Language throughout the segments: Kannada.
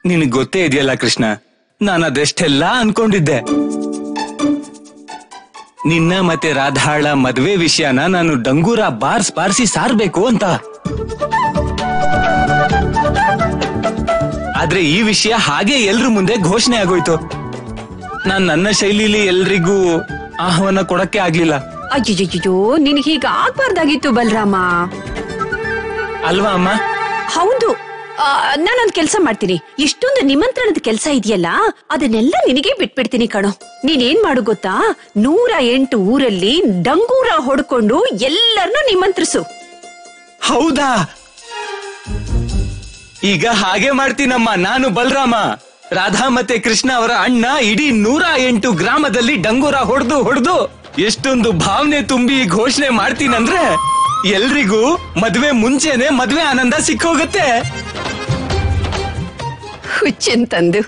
ನಿನಗ್ ಗೊತ್ತೇ ಇದೆಯಲ್ಲ ಕೃಷ್ಣ ನಾನು ಅದೆಷ್ಟೆಲ್ಲ ಅನ್ಕೊಂಡಿದ್ದೆ ನಿನ್ನ ಮತ್ತೆ ರಾಧಾಳ ಮದ್ವೆ ವಿಷಯನ ನಾನು ಡಂಗೂರ ಬಾರ್ಸ್ ಬಾರ್ಸಿ ಸಾರ್ಬೇಕು ಅಂತ ಆದ್ರೆ ಈ ವಿಷಯ ಹಾಗೆ ಎಲ್ರ ಮುಂದೆ ಘೋಷಣೆ ಆಗೋಯ್ತು ನಾನ್ ನನ್ನ ಶೈಲಿಲಿ ಎಲ್ರಿಗೂ ಆಹ್ವಾನ ಕೊಡಕ್ಕೆ ಆಗ್ಲಿಲ್ಲ ಅಯ್ಯಯ್ಯೋ ನಿನಗೆ ಹೀಗ ಆಗ್ಬಾರ್ದಾಗಿತ್ತು ಬಲರಾಮ ಅಲ್ವಾ ಅಮ್ಮ ಹೌದು ಆ, ನಾನೊಂದ್ ಕೆಲ್ಸ ಮಾಡ್ತೀನಿ ಇಷ್ಟೊಂದು ನಿಮಂತ್ರಣದ ಕೆಲ್ಸ ಇದೆಯಲ್ಲ ಅದನ್ನೆಲ್ಲ ನಿನಗೆ ಬಿಟ್ಬಿಡ್ತೀನಿ ಕಣೋ ನೀನೇನ್ ಮಾಡು ಗೊತ್ತಾ ನೂರ ಎಂಟು ಊರಲ್ಲಿ ಡಂಗೂರ ಹೊಡ್ಕೊಂಡು ಎಲ್ಲರನ್ನೂ ನಿಮಂತ್ರಿಸು ಹೌದಾ ಈಗ ಹಾಗೆ ಮಾಡ್ತೀನಮ್ಮ ನಾನು ಬಲರಾಮ ರಾಧಾ ಮತ್ತೆ ಕೃಷ್ಣ ಅವರ ಅಣ್ಣ ಇಡೀ ನೂರ ಎಂಟು ಗ್ರಾಮದಲ್ಲಿ ಡಂಗೂರ ಹೊಡೆದು ಹೊಡೆದು ಎಷ್ಟೊಂದು ಭಾವನೆ ತುಂಬಿ ಘೋಷಣೆ ಮಾಡ್ತೀನಂದ್ರೆ ಎಲ್ರಿಗೂ ಮದ್ವೆ ಮುಂಚೆನೆ ಮದ್ವೆ ಆನಂದ ಸಿಕ್ಕೋಗತ್ತೆ ಹುಚ್ಚೆಂತಂದು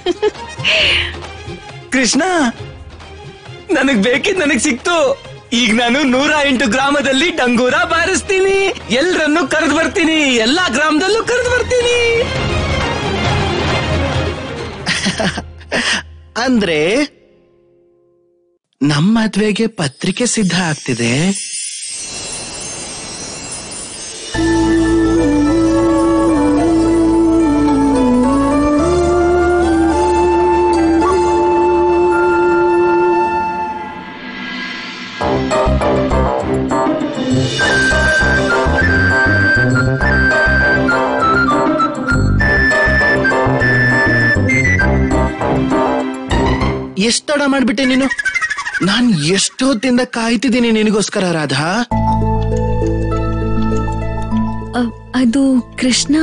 ಕೃಷ್ಣ ನನಗ್ ಬೇಕಿದ್ ನನಗ್ ಸಿಕ್ತು ಈಗ ನಾನು ನೂರ ಎಂಟು ಗ್ರಾಮದಲ್ಲಿ ಡಂಗೂರ ಬಾರಿಸ್ತೀನಿ ಎಲ್ರನ್ನು ಕರೆದು ಬರ್ತೀನಿ ಎಲ್ಲಾ ಗ್ರಾಮದಲ್ಲೂ ಕರೆದು ಬರ್ತೀನಿ ಅಂದ್ರೆ ನಮ್ಮ ಮದ್ವೆಗೆ ಪತ್ರಿಕೆ ಸಿದ್ಧ ಆಗ್ತಿದೆ ಎಷ್ಟ್ ತಡ ಮಾಡ್ಬಿಟ್ಟೆ ನೀನು ನಾನ್ ಎಷ್ಟೊತ್ತಿಂದ ಕಾಯ್ತಿದ್ದೀನಿ ನಿನಗೋಸ್ಕರ ರಾಧಾ ಅದು ಕೃಷ್ಣ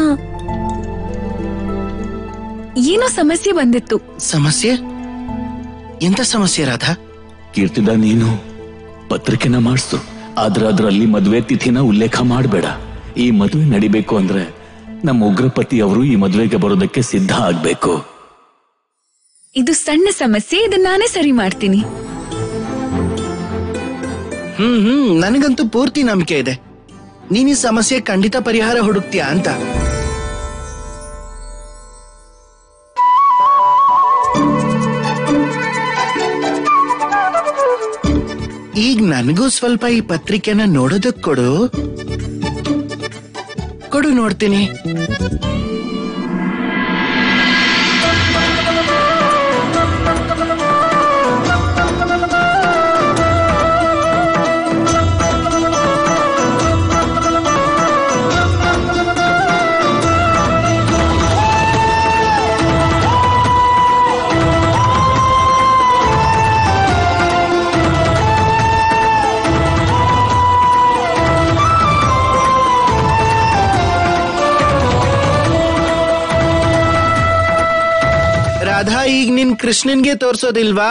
ಏನೋ ಸಮಸ್ಯೆ ಬಂದಿತ್ತು ಸಮಸ್ಯೆ ಎಂತ ಸಮಸ್ಯೆ ರಾಧಾ ಕೀರ್ತಿದ ನೀನು ಪತ್ರಿಕೆನ ಮಾಡಿಸು ಆದ್ರೆ ಅದರಲ್ಲಿ ಮದುವೆ ತಿಥಿನ ಉಲ್ಲೇಖ ಮಾಡಬೇಡ ಈ ಮದುವೆ ನಡಿಬೇಕು ಅಂದ್ರೆ ನಮ್ಮ ಉಗ್ರಪತಿ ಅವರು ಈ ಮದುವೆಗೆ ಬರೋದಕ್ಕೆ ಸಿದ್ಧ ಆಗ್ಬೇಕು ಇದು ಸಣ್ಣ ಸಮಸ್ಯೆ ಇದನ್ನ ನಾನೇ ಸರಿ ಮಾಡ್ತೀನಿ ಹ್ಮ್ ಹ್ಮ್ ನನಗಂತೂ ಪೂರ್ತಿ ನಂಬಿಕೆ ಇದೆ ನೀನ್ ಈ ಸಮಸ್ಯೆ ಖಂಡಿತ ಪರಿಹಾರ ಹುಡುಕ್ತೀಯಾ ಅಂತ ಈಗ ನನಗೂ ಸ್ವಲ್ಪ ಈ ಪತ್ರಿಕೆನ ನೋಡೋದಕ್ ಕೊಡು ಕೊಡು ನೋಡ್ತೀನಿ ರಾಧಾ ಈಗ ನಿನ್ ಕೃಷ್ಣನ್ಗೆ ತೋರ್ಸೋದಿಲ್ವಾ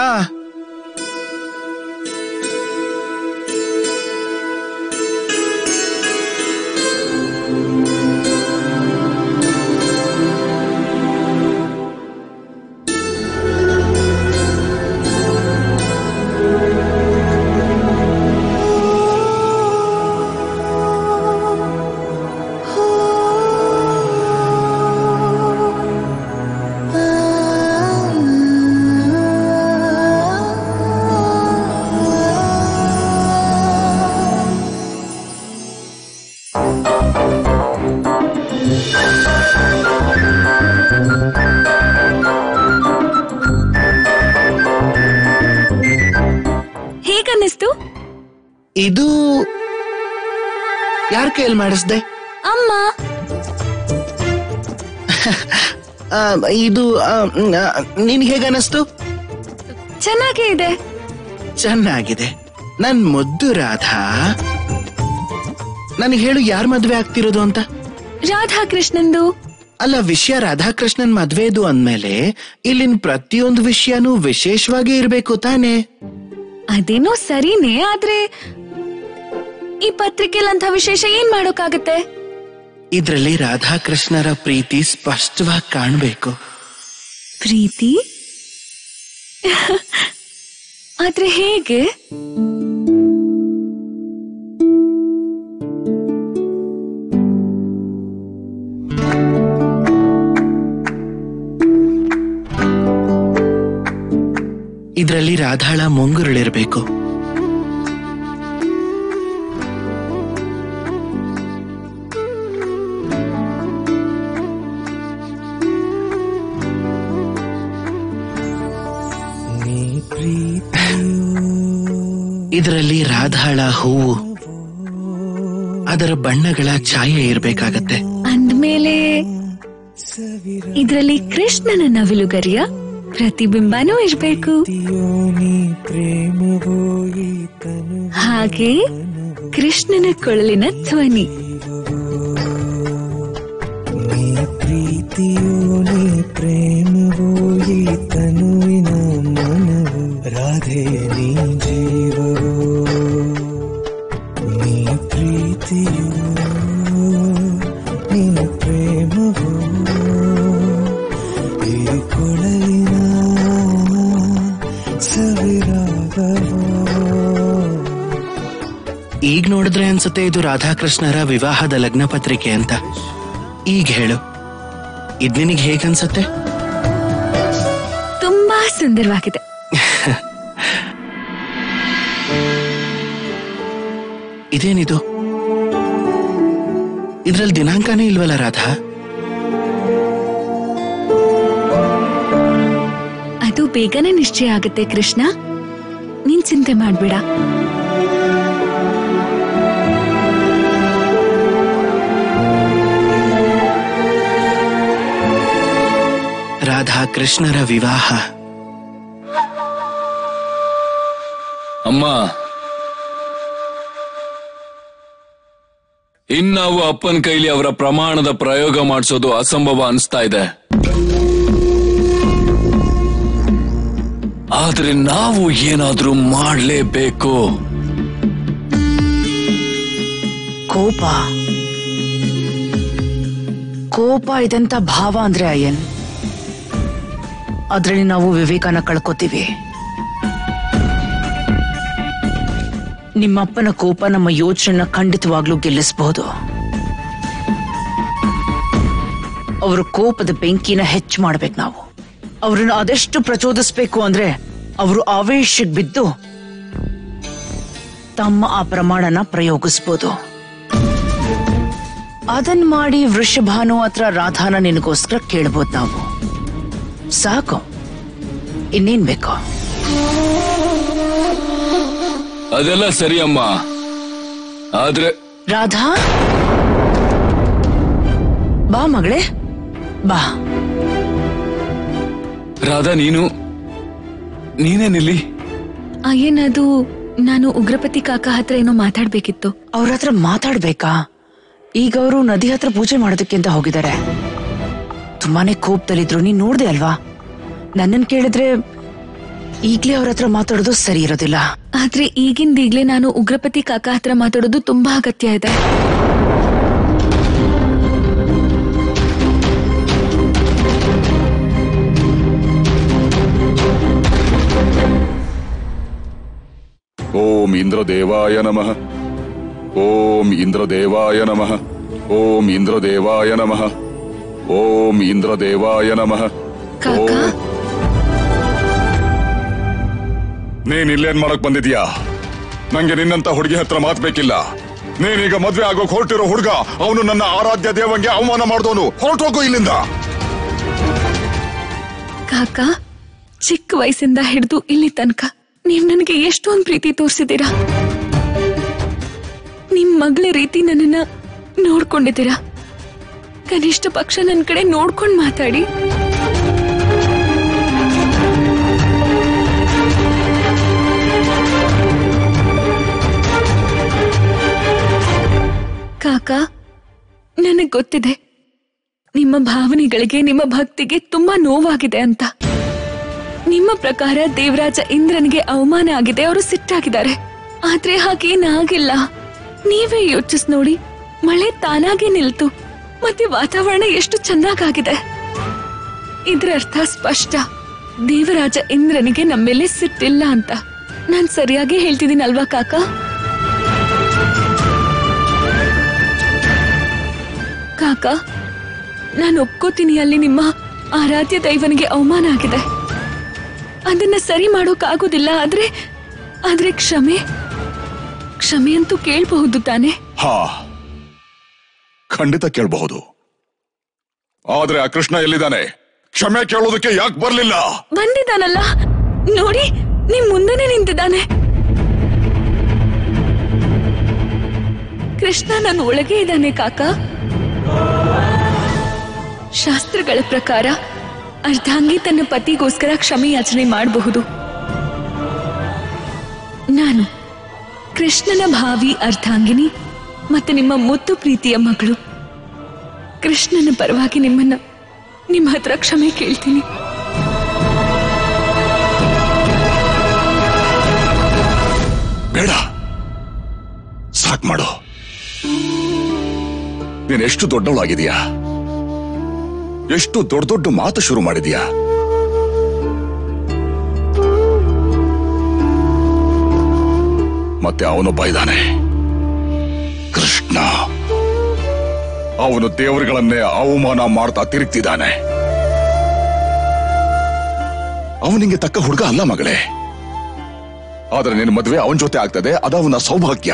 ಹೇಗನ್ನಿಸ್ತು ಇದು ಯಾರ ಕೈಯಲ್ಲಿ ಮಾಡಿಸ್ದೆ ಅಮ್ಮ ಆ, ಇದು ಆ, ಮ್, ಆ, ನಿನ್ ಹೇಗನ್ನಿಸ್ತು ಚೆನ್ನಾಗೇ ಇದೆ ಚೆನ್ನಾಗಿದೆ ನನ್ ಮುದ್ದು ರಾಧಾ ನನಗೆ ಹೇಳು ಯಾರ್ ಮದ್ವೆ ಆಗ್ತಿರೋದು ಅಂತ ರಾಧಾ ಕೃಷ್ಣಂದು ಅಲ್ಲ ವಿಷಯ ರಾಧಾಕೃಷ್ಣನ್ ಮದ್ವೆದು ಅಂದ್ಮೇಲೆ ಇಲ್ಲಿನ ಪ್ರತಿಯೊಂದು ವಿಷಯನೂ ವಿಶೇಷವಾಗಿ ಇರ್ಬೇಕು ತಾನೇ ಅದೇನೋ ಸರಿನೇ ಆದ್ರೆ ಈ ಪತ್ರಿಕೆಲಂತ ವಿಶೇಷ ಏನ್ ಮಾಡೋಕ್ಕಾಗತ್ತೆ ಇದ್ರಲ್ಲಿ ರಾಧಾಕೃಷ್ಣರ ಪ್ರೀತಿ ಸ್ಪಷ್ಟವಾಗಿ ಕಾಣ್ಬೇಕು ಪ್ರೀತಿ ಆದ್ರೆ ಹೇಗೆ ಇದ್ರಲ್ಲಿ ರಾಧಾಳ ಮುಂಗುರುಳಿರ್ಬೇಕು ಇದರಲ್ಲಿ ರಾಧಾಳ ಹೂವು ಅದರ ಬಣ್ಣಗಳ ಛಾಯೆ ಇರ್ಬೇಕಾಗತ್ತೆ ಅಂದ್ಮೇಲೆ ಇದ್ರಲ್ಲಿ ಕೃಷ್ಣನ ನವಿಲುಗರಿಯ ಪ್ರತಿಬಿಂಬನೂ ಇರ್ಬೇಕು ಹಾಗೆ ಕೃಷ್ಣನ ಕೊಳಲಿನ ಧ್ವನಿ ಪ್ರೀತಿಯೋ ನೀ ಪ್ರೇಮವೋ ಈ ತನುವಿನ ಮನವು ರಾಧೆ ನೀ ಜೀವವೋ ನೀ ಪ್ರೀತಿಯೋ ನೀ ಪ್ರೇಮವೋ ಈ ಕೊಳಲಿನ ಸವಿರಾಗವೋ ಈಗ ನೋಡಿದ್ರೆ ಅನ್ಸುತ್ತೆ ಇದು ರಾಧಾಕೃಷ್ಣರ ವಿವಾಹದ ಲಗ್ನ ಪತ್ರಿಕೆ ಅಂತ ಈಗ ಹೇಳು ಇದ್ ನಿನಗೆ ಹೇಗನ್ಸತ್ತೆ ತುಂಬಾ ಸುಂದರವಾಗಿದೆ ಇದೇನಿದು ಇದ್ರಲ್ಲಿ ದಿನಾಂಕನೇ ಇಲ್ವಲ್ಲ ರಾಧಾ ಅದು ಬೇಗನೆ ನಿಶ್ಚಯ ಆಗುತ್ತೆ ಕೃಷ್ಣ ನೀನ್ ಚಿಂತೆ ಮಾಡ್ಬೇಡ ರಾಧಾ ಕೃಷ್ಣರ ವಿವಾಹ ಅಮ್ಮ ಇನ್ನಾವು ಅಪ್ಪನ ಕೈಲಿ ಅವರ ಪ್ರಮಾಣದ ಪ್ರಯೋಗ ಮಾಡಿಸೋದು ಅಸಂಭವ ಅನಿಸ್ತಾ ಇದೆ ಆದ್ರೆ ನಾವು ಏನಾದ್ರೂ ಮಾಡ್ಲೇಬೇಕು ಕೋಪ ಕೋಪ ಇದಂತ ಭಾವ ಅಂದ್ರೆ ಅಯ್ಯನ್ ಅದ್ರಲ್ಲಿ ನಾವು ವಿವೇಕನ ಕಳ್ಕೊತೀವಿ ನಿಮ್ಮಪ್ಪನ ಕೋಪ ನಮ್ಮ ಯೋಚನೆನ ಖಂಡಿತವಾಗ್ಲೂ ಗೆಲ್ಲಿಸಬಹುದು ಅವರ ಕೋಪದ ಬೆಂಕಿನ ಹೆಚ್ಚು ಮಾಡ್ಬೇಕು ನಾವು ಅವ್ರನ್ನ ಅದೆಷ್ಟು ಪ್ರಚೋದಿಸ್ಬೇಕು ಅಂದ್ರೆ ಅವರು ಆವೇಶಕ್ಕೆ ಬಿದ್ದು ತಮ್ಮ ಆ ಪ್ರಮಾಣನ ಪ್ರಯೋಗಿಸ್ಬೋದು ಅದನ್ ಮಾಡಿ ವೃಷಭಾನು ಹತ್ರ ರಾಧಾನ ನಿನಗೋಸ್ಕರ ಕೇಳ್ಬೋದು ನಾವು ಸಾಕು ಇನ್ನೇನ್ ಬೇಕು ಅದೆಲ್ಲ ಸರಿ ಅಮ್ಮ ಆದ್ರೆ ರಾಧಾ ಬಾ ಮಗಳೇ ಬಾ ರಾಧಾ ನೀನು ನೀನೇನಿಲ್ಲಿ ಅಯ್ಯನದು ನಾನು ಉಗ್ರಪತಿ ಕಾಕ ಹತ್ರ ಏನೋ ಮಾತಾಡ್ಬೇಕಿತ್ತು ಅವ್ರ ಹತ್ರ ಮಾತಾಡ್ಬೇಕಾ ಈಗ ಅವರು ನದಿ ಹತ್ರ ಪೂಜೆ ಮಾಡೋದಕ್ಕೆ ಅಂತ ಹೋಗಿದ್ದಾರೆ ತುಂಬಾನೇ ಕೋಪದಲ್ಲಿದ್ರು ನೀನ್ ನೋಡ್ದೆ ಅಲ್ವಾ ನನ್ನನ್ ಕೇಳಿದ್ರೆ ಈಗ್ಲೇ ಅವ್ರ ಹತ್ರ ಮಾತಾಡೋದು ಸರಿ ಇರೋದಿಲ್ಲ ಆದ್ರೆ ಈಗಿಂದೀಗ್ಲೇ ನಾನು ಉಗ್ರಪತಿ ಕಾಕ ಹತ್ರ ಮಾತಾಡೋದು ತುಂಬಾ ಅಗತ್ಯ ಇದೆ ಓಂ ಇಂದ್ರದೇವಾಯ ನಮಃ ಓಂ ಇಂದ್ರದೇವಾಯ ನಮಃ ಓಂ ಇಂದ್ರದೇವಾಯ ನಮಃ ಓಂ ಇಂದ್ರದೇವಾಯ ನಮಃ ಕಾಕ ಓಂ ನೀನ್ ಇಲ್ಲೇನ್ ಮಾಡಕ್ ಬಂದಿದ್ಯಾ ನಂಗೆ ನಿನ್ನಂತ ಹುಡುಗಿ ಹತ್ರ ಮಾತ್ ಬೇಕಿಲ್ಲ ನೀನೀಗ ಮದ್ವೆ ಆಗೋಕ್ ಹೊರಟಿರೋ ಹುಡುಗ ಅವನು ನನ್ನ ಆರಾಧ್ಯ ದೇವಂಗೆ ಅವಮಾನ ಮಾಡ್ದವನು ಹೊರಟೋಗು ಇಲ್ಲಿಂದ ಕಾಕ ಚಿಕ್ಕ ವಯಸ್ಸಿಂದ ಹಿಡಿದು ಇಲ್ಲಿ ತನಕ ನೀವ್ ನನಗೆ ಎಷ್ಟೊಂದ್ ಪ್ರೀತಿ ತೋರಿಸಿದ್ದೀರಾ ನಿಮ್ ಮಗಳ ರೀತಿ ನನ್ನನ್ನ ನೋಡ್ಕೊಂಡಿದ್ದೀರಾ ಕನಿಷ್ಠ ಪಕ್ಷ ನನ್ ಕಡೆ ನೋಡ್ಕೊಂಡ್ ಮಾತಾಡಿ ಕಾಕ ನನಗ್ ಗೊತ್ತಿದೆ ನಿಮ್ಮ ಭಾವನೆಗಳಿಗೆ ನಿಮ್ಮ ಭಕ್ತಿಗೆ ತುಂಬಾ ನೋವಾಗಿದೆ ಅಂತ ನಿಮ್ಮ ಪ್ರಕಾರ ದೇವರಾಜ ಇಂದ್ರನಿಗೆ ಅವಮಾನ ಆಗಿದೆ ಅವರು ಸಿಟ್ಟಾಗಿದ್ದಾರೆ ಆದ್ರೆ ಹಾಗೇನಾಗಿಲ್ಲ ನೀವೇ ಯೋಚಿಸ್ ನೋಡಿ ಮಳೆ ತಾನಾಗೆ ನಿಲ್ತು ಮತ್ತೆ ವಾತಾವರಣ ಎಷ್ಟು ಚೆನ್ನಾಗಾಗಿದೆ ಇದ್ರ ಅರ್ಥ ಸ್ಪಷ್ಟ ದೇವರಾಜ ಇಂದ್ರನಿಗೆ ನಮ್ಮೇಲೆ ಸಿಟ್ಟಿಲ್ಲ ಅಂತ ನಾನ್ ಸರಿಯಾಗಿ ಹೇಳ್ತಿದ್ದೀನಲ್ವಾ ಕಾಕ ಕಾಕ ನಾನು ಒಪ್ಕೋತೀನಿ ಅಲ್ಲಿ ನಿಮ್ಮ ಆರಾಧ್ಯ ದೈವನಿಗೆ ಅವಮಾನ ಆಗಿದೆ ಅದನ್ನ ಸರಿ ಮಾಡೋಕ್ಕಾಗೋದಿಲ್ಲ ಆದ್ರೆ ಆದ್ರೆ ಕ್ಷಮೆ ಕ್ಷಮೆ ಅಂತೂ ಕೇಳಬಹುದು ತಾನೆ ಹಾ ಖಂಡಿತ ಕೇಳಬಹುದು ಆದ್ರೆ ಆ ಕೃಷ್ಣ ಎಲ್ಲಿದ್ದಾನೆ ಕ್ಷಮೆ ಕೇಳೋದಕ್ಕೆ ಯಾಕೆ ಬರ್ಲಿಲ್ಲ ಬಂದಿದ್ದಾನಲ್ಲ ನೋಡಿ ನಿಮ್ ಮುಂದೆನೆ ನಿಂತಿದ್ದಾನೆ ಕೃಷ್ಣ ನನ್ನ ಒಳಗೆ ಇದ್ದಾನೆ ಕಾಕ ಶಾಸ್ತ್ರಗಳ ಪ್ರಕಾರ ಅರ್ಧಾಂಗಿ ತನ್ನ ಪತಿಗೋಸ್ಕರ ಕ್ಷಮೆ ಯಾಚನೆ ಮಾಡಬಹುದು ನಾನು ಕೃಷ್ಣನ ಭಾವಿ ಅರ್ಧಾಂಗಿನಿ ಮತ್ತೆ ನಿಮ್ಮ ಮುದ್ದು ಪ್ರೀತಿಯ ಮಗಳು ಕೃಷ್ಣನ ಪರವಾಗಿ ನಿಮ್ಮನ್ನ ನಿಮ್ಮ ಹತ್ರ ಕ್ಷಮೆ ಕೇಳ್ತೀನಿ ಬೇಡ ಸಾಕ್ ಮಾಡು ನೀನ್ ಎಷ್ಟು ದೊಡ್ಡವಳಾಗಿದೀಯಾ ಎಷ್ಟು ದೊಡ್ಡ ದೊಡ್ಡ ಮಾತು ಶುರು ಮಾಡಿದೀಯಾ ಮತ್ತೆ ಅವನೊಬ್ಬ ಇದ್ದಾನೆ ಕೃಷ್ಣ ಅವನು ದೇವರುಗಳನ್ನೇ ಅವಮಾನ ಮಾಡ್ತಾ ತಿರುಗ್ತಿದ್ದಾನೆ ಅವನಿಗೆ ತಕ್ಕ ಹುಡುಗ ಅಲ್ಲ ಮಗಳೇ ಆದ್ರೆ ನಿನ್ನ ಮದುವೆ ಅವನ ಜೊತೆ ಆಗ್ತದೆ ಅದವನ ಸೌಭಾಗ್ಯ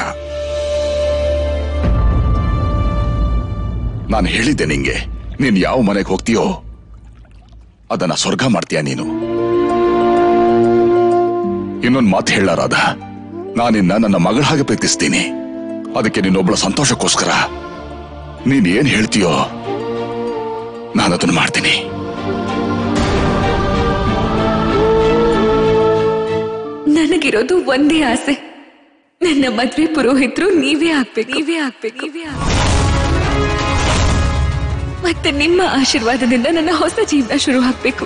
ನಾನು ಹೇಳಿದ್ದೆ ನಿಂಗೆ ನೀನ್ ಯಾವ ಮನೆಗೆ ಹೋಗ್ತೀಯೋ ಅದನ್ನ ಸ್ವರ್ಗ ಮಾಡ್ತೀಯ ನೀನು ಇನ್ನೊಂದು ಮಾತು ಹೇಳಾರಾದ ನಾನಿನ್ನ ನನ್ನ ಮಗಳ ಹಾಗೆ ಪ್ರೀತಿಸ್ತೀನಿ ಅದಕ್ಕೆ ನಿನ್ನೊಬ್ಬಳ ಸಂತೋಷಕ್ಕೋಸ್ಕರ ನೀನ್ ಏನ್ ಹೇಳ್ತೀಯೋ ನಾನು ಅದನ್ನು ಮಾಡ್ತೀನಿ ನನಗಿರೋದು ಒಂದೇ ಆಸೆ ನನ್ನ ಮದ್ವೆ ಪುರೋಹಿತರು ನೀವೇ ಆಗ್ಬೇಕು ನೀವೇ ಆಗ್ಬೇಕು ನೀವೇ ಆಗ್ಬೇಕು ಮತ್ತೆ ನಿಮ್ಮ ಆಶೀರ್ವಾದದಿಂದ ನನ್ನ ಹೊಸ ಜೀವನ ಶುರು ಆಗ್ಬೇಕು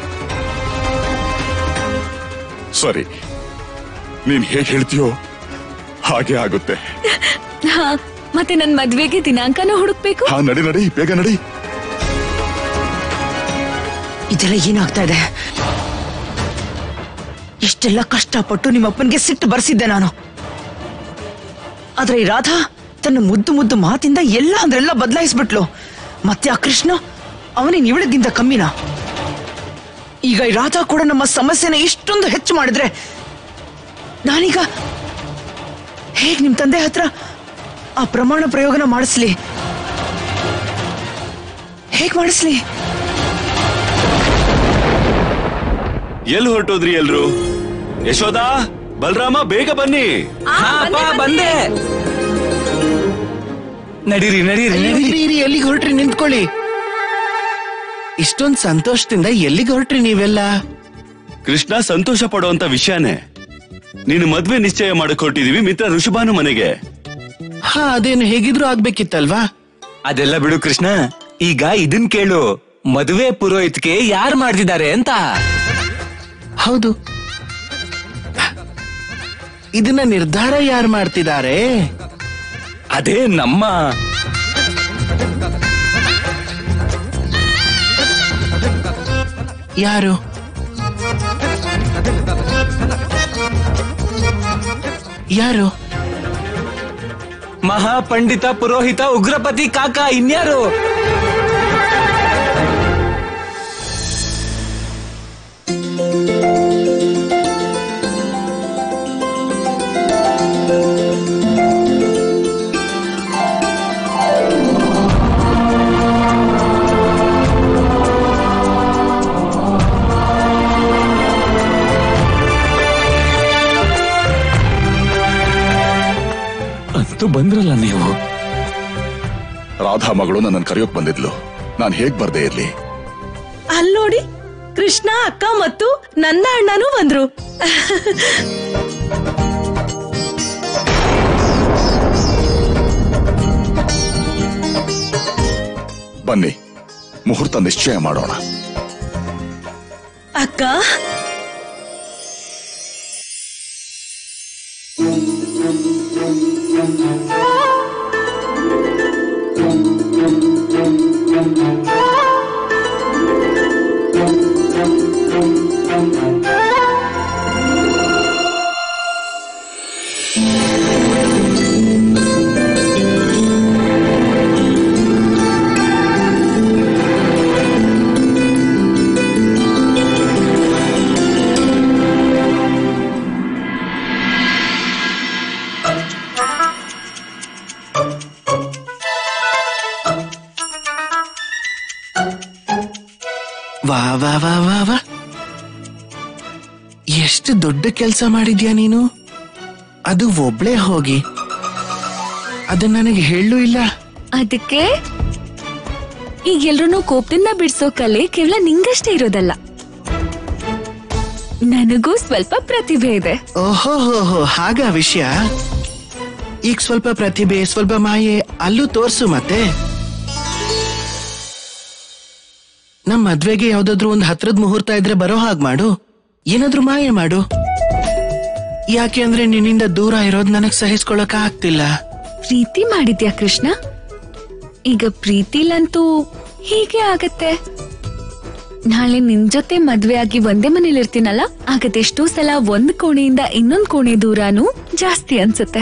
ಸರಿ ನೀನ್ ಹೇಗೆ ಹೇಳ್ತೀಯೋ ಹಾಗೆ ಆಗುತ್ತೆ ಹಾ ಮತ್ತೆ ನನ್ ಮದ್ವೆಗೆ ದಿನಾಂಕನ ಹುಡುಕ್ಬೇಕು ಹಾ ನಡಿ ನಡಿ ಬೇಗ ನಡಿ ಇದೆಲ್ಲ ಏನಾಗ್ತಾ ಇದೆ ಎಷ್ಟೆಲ್ಲ ಕಷ್ಟಪಟ್ಟು ನಿಮ್ಮ ಅಪ್ಪನಿಗೆ ಸಿಟ್ಟು ಬರ್ಸಿದ್ದೆ ನಾನು ಆದ್ರೆ ಈ ರಾಧಾ ತನ್ನ ಮುದ್ದು ಮುದ್ದು ಮಾತಿಂದ ಎಲ್ಲ ಅಂದ್ರೆಲ್ಲ ಬದಲಾಯಿಸ್ಬಿಟ್ಲು ಮತ್ತೆ ಆ ಕೃಷ್ಣ ಅವನೇನ್ ಇವಳಗಿಂತ ಕಮ್ಮಿನಾ ಈಗ ಈ ರಾಧಾ ಕೂಡ ನಮ್ಮ ಸಮಸ್ಯೆನ ಇಷ್ಟೊಂದು ಹೆಚ್ಚು ಮಾಡಿದ್ರೆ ನಾನೀಗ ಹೇಗ್ ನಿಮ್ ತಂದೆ ಹತ್ರ ಆ ಪ್ರಮಾಣ ಪ್ರಯೋಗನ ಮಾಡಿಸ್ಲಿ ಹೇಗ್ ಮಾಡಿಸ್ಲಿ ಎಲ್ಲಿ ಹೊರಟೋದ್ರಿ ಎಲ್ರು ಯಶೋದಾ ಬಲರಾಮ ಬೇಗ ಬನ್ನಿ ಹಾ ಅಪ್ಪ ಬಂದೆ ನಡೀರಿ ನಡೀರಿ ಅಯ್ಯೋ, ನಡೀರಿ ಇರಿ ಇರಿ ಎಲ್ಲಿಗೆ ಹೊರಟ್ರಿ ನಿಂತ್ಕೊಳ್ಳಿ ಇಷ್ಟೊಂದ್ ಸಂತೋಷದಿಂದ ಎಲ್ಲಿಗೆ ಹೊರಟ್ರಿ ನೀವೆಲ್ಲ ಕೃಷ್ಣ ಸಂತೋಷ ಪಡುವಂತ ವಿಷಯನೇ ನೀನು ಮದ್ವೆ ನಿಶ್ಚಯ ಮಾಡಕ್ ಹೊರಟಿದೀವಿ ಮಿತ್ರ ಋಷಭಾನು ಮನೆಗೆ ಹಾ ಅದೇನು ಹೇಗಿದ್ರು ಆಗ್ಬೇಕಿತ್ತಲ್ವಾ ಅದೆಲ್ಲ ಬಿಡು ಕೃಷ್ಣ ಈಗ ಇದನ್ ಕೇಳು ಮದುವೆ ಪುರೋಹಿತ್ಗೆ ಯಾರ್ ಮಾಡ್ತಿದ್ದಾರೆ ಅಂತ ಹೌದು ಇದನ್ನ ನಿರ್ಧಾರ ಯಾರು ಮಾಡ್ತಿದ್ದಾರೆ ಅದೇ ನಮ್ಮ ಯಾರು ಯಾರು ಮಹಾಪಂಡಿತ ಪುರೋಹಿತ ಉಗ್ರಪತಿ ಕಾಕ ಇನ್ಯಾರು ಅಂತೂ ಬಂದ್ರಲ್ಲ ನೀವು ರಾಧಾ ಮಗಳು ನನ್ನನ್ನು ಕರೆಯೋಕ್ ಬಂದಿದ್ಲು ನಾನು ಹೇಗ್ ಬರ್ದೇ ಇರ್ಲಿ ಅಲ್ ನೋಡಿ ಕೃಷ್ಣ ಅಕ್ಕ ಮತ್ತು ನನ್ನ ಅಣ್ಣನೂ ಬಂದ್ರು ಬನ್ನಿ ಮುಹೂರ್ತ ನಿಶ್ಚಯ ಮಾಡೋಣ ಅಕ್ಕ ವಾ ವಾ ವಾ ವಾ ವಾ ಎಷ್ಟು ದೊಡ್ಡ ಕೆಲಸ ಮಾಡಿದ್ಯಾ ನೀನು ಅದು ಒಬ್ಳೇ ಹೋಗಿ ಅದು ನನಗೆ ಹೇಳೂ ಇಲ್ಲ ಅದಕ್ಕೆ ಈಗ ಎಲ್ರೂ ಕೋಪದಿಂದ ಬಿಡ್ಸೋ ಕಲೆ ಕೇವಲ ನಿಂಗಷ್ಟೇ ಇರೋದಲ್ಲ ನನಗೂ ಸ್ವಲ್ಪ ಪ್ರತಿಭೆ ಇದೆ ಓಹೋ ಹೋ ಹೋ ಹಾಗ ವಿಷಯ ಈಗ ಸ್ವಲ್ಪ ಪ್ರತಿಭೆ ಸ್ವಲ್ಪ ಮಾಯೆ ಅಲ್ಲೂ ತೋರ್ಸು ಮತ್ತೆ ನಮ್ ಮದ್ವೆಗೆ ಯಾವ್ದಾದ್ರು ಒಂದ್ ಹತ್ರದ ಮುಹೂರ್ತ ಇದ್ರೆ ಬರೋ ಹಾಗ್ ಮಾಡು ಏನಾದ್ರೂ ಮಾಯೆ ಮಾಡು ಯಾಕೆ ಅಂದ್ರೆ ನಿನ್ನಿಂದ ದೂರ ಇರೋದ್ ನನಗ್ ಸಹಿಸ್ಕೊಳಕ್ ಆಗ್ತಿಲ್ಲ ಪ್ರೀತಿ ಮಾಡಿದ್ಯಾ ಕೃಷ್ಣ ಈಗ ಪ್ರೀತಿಲಂತೂ ಹೀಗೆ ಆಗತ್ತೆ ನಾಳೆ ನಿನ್ ಜೊತೆ ಮದ್ವೆ ಆಗಿ ಒಂದೇ ಮನೇಲಿ ಇರ್ತೀನಲ್ಲ ಆಗದೆಷ್ಟೋ ಸಲ ಒಂದ್ ಕೋಣೆಯಿಂದ ಇನ್ನೊಂದ್ ಕೋಣೆ ದೂರನೂ ಜಾಸ್ತಿ ಅನ್ಸುತ್ತೆ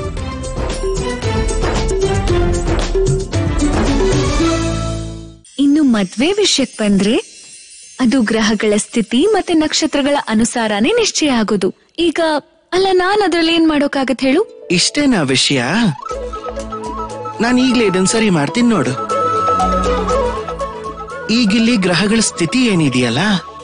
ಇನ್ನು ಮದ್ವೆ ವಿಷಯಕ್ ಬಂದ್ರೆ ಅದು ಗ್ರಹಗಳ ಸ್ಥಿತಿ ಮತ್ತೆ ನಕ್ಷತ್ರಗಳ ಅನುಸಾರನೇ ನಿಶ್ಚಯ ಆಗೋದು ಈಗ ಅಲ್ಲ ನಾನ್ ಅದ್ರಲ್ಲಿ ಏನ್ ಮಾಡೋಕಾಗತ್ ಹೇಳು ಇಷ್ಟೇನಾ ವಿಷಯ ನಾನು ಈಗ್ಲೇ ಇದನ್ ಸರಿ ಮಾಡ್ತೀನಿ ನೋಡು ಈಗಿಲ್ಲಿ ಗ್ರಹಗಳ ಸ್ಥಿತಿ ಏನಿದೆಯಲ್ಲ